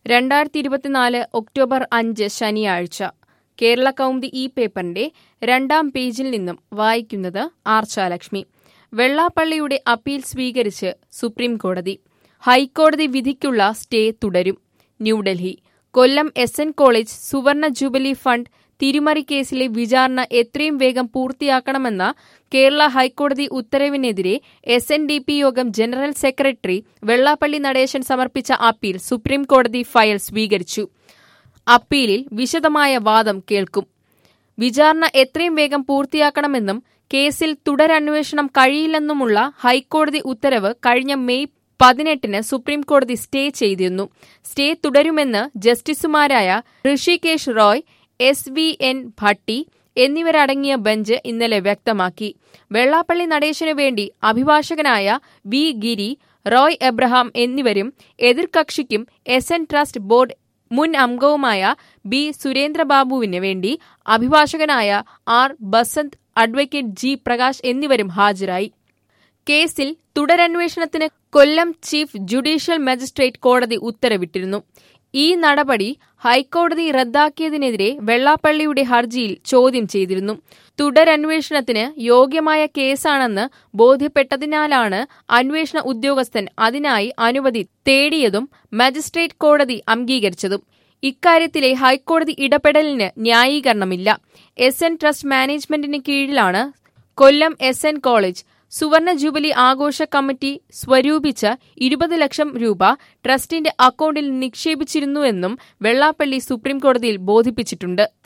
രണ്ടായിരത്തി ഇരുപത്തിനാല് ഒക്ടോബർ അഞ്ച് ശനിയാഴ്ച കേരള കൗമുദി ഈ പേപ്പറിന്റെ രണ്ടാം പേജിൽ നിന്നും വായിക്കുന്നത് ആർച്ചാലക്ഷ്മി വെള്ളാപ്പള്ളിയുടെ അപ്പീൽ സ്വീകരിച്ച് സുപ്രീം കോടതി ഹൈക്കോടതി വിധിക്കുള്ള സ്റ്റേ തുടരും New Delhi Kollam S N college സുവർണ ജൂബിലി ഫണ്ട് തിരിമറി കേസിലെ വിചാരണ എത്രയും വേഗം പൂർത്തിയാക്കണമെന്ന കേരള ഹൈക്കോടതി ഉത്തരവിനെതിരെ എസ് എൻ ഡി പി യോഗം ജനറൽ സെക്രട്ടറി വെള്ളാപ്പള്ളി നടേശൻ സമർപ്പിച്ച അപ്പീൽ സുപ്രീം കോടതി ഫയൽ സ്വീകരിച്ചു അപ്പീലിൽ വിശദമായ വാദം കേൾക്കും വിചാരണ എത്രയും വേഗം പൂർത്തിയാക്കണമെന്നും കേസിൽ തുടരന്വേഷണം കഴിയില്ലെന്നുമുള്ള ഹൈക്കോടതി ഉത്തരവ് കഴിഞ്ഞ മെയ് പതിനെട്ടിന് സുപ്രീം കോടതി സ്റ്റേ ചെയ്തിരുന്നു സ്റ്റേ തുടരുമെന്ന് ജസ്റ്റിസുമാരായ Hrishikesh Roy S V N Bhatti എന്നിവരടങ്ങിയ ബെഞ്ച് ഇന്നലെ വ്യക്തമാക്കി വെള്ളാപ്പള്ളി നടേശനു വേണ്ടി അഭിഭാഷകനായ വി ഗിരി റോയ് എബ്രഹാം എന്നിവരും എതിർകക്ഷിക്കും എസ് എൻ ട്രസ്റ്റ് ബോർഡ് മുൻ അംഗവുമായ ബി സുരേന്ദ്രബാബുവിന് വേണ്ടി അഭിഭാഷകനായ R Basant advocate G Prakash എന്നിവരും ഹാജരായി കേസിൽ തുടരന്വേഷണത്തിന് കൊല്ലം ചീഫ് ജുഡീഷ്യൽ മജിസ്ട്രേറ്റ് കോടതി ഉത്തരവിട്ടിരുന്നു ഈ നടപടി ഹൈക്കോടതി റദ്ദാക്കിയതിനെതിരെ വെള്ളാപ്പള്ളിയുടെ ഹർജിയിൽ ചോദ്യം ചെയ്തിരുന്നു തുടരന്വേഷണത്തിന് യോഗ്യമായ കേസാണെന്ന് ബോധ്യപ്പെട്ടതിനാലാണ് അന്വേഷണ ഉദ്യോഗസ്ഥൻ അതിനായി അനുമതി തേടിയതും മജിസ്ട്രേറ്റ് കോടതി അംഗീകരിച്ചതും ഇക്കാര്യത്തിലെ ഹൈക്കോടതി ഇടപെടലിന് ന്യായീകരണമില്ല എസ് എൻ ട്രസ്റ്റ് മാനേജ്മെന്റിന് കീഴിലാണ് കൊല്ലം എസ് എൻ കോളേജ് സുവർണ ജൂബിലി ആഘോഷ കമ്മിറ്റി സ്വരൂപിച്ച ഇരുപത് ലക്ഷം രൂപ ട്രസ്റ്റിന്റെ അക്കൗണ്ടിൽ നിക്ഷേപിച്ചിരുന്നുവെന്നും വെള്ളാപ്പള്ളി സുപ്രീംകോടതിയിൽ ബോധിപ്പിച്ചിട്ടുണ്ട്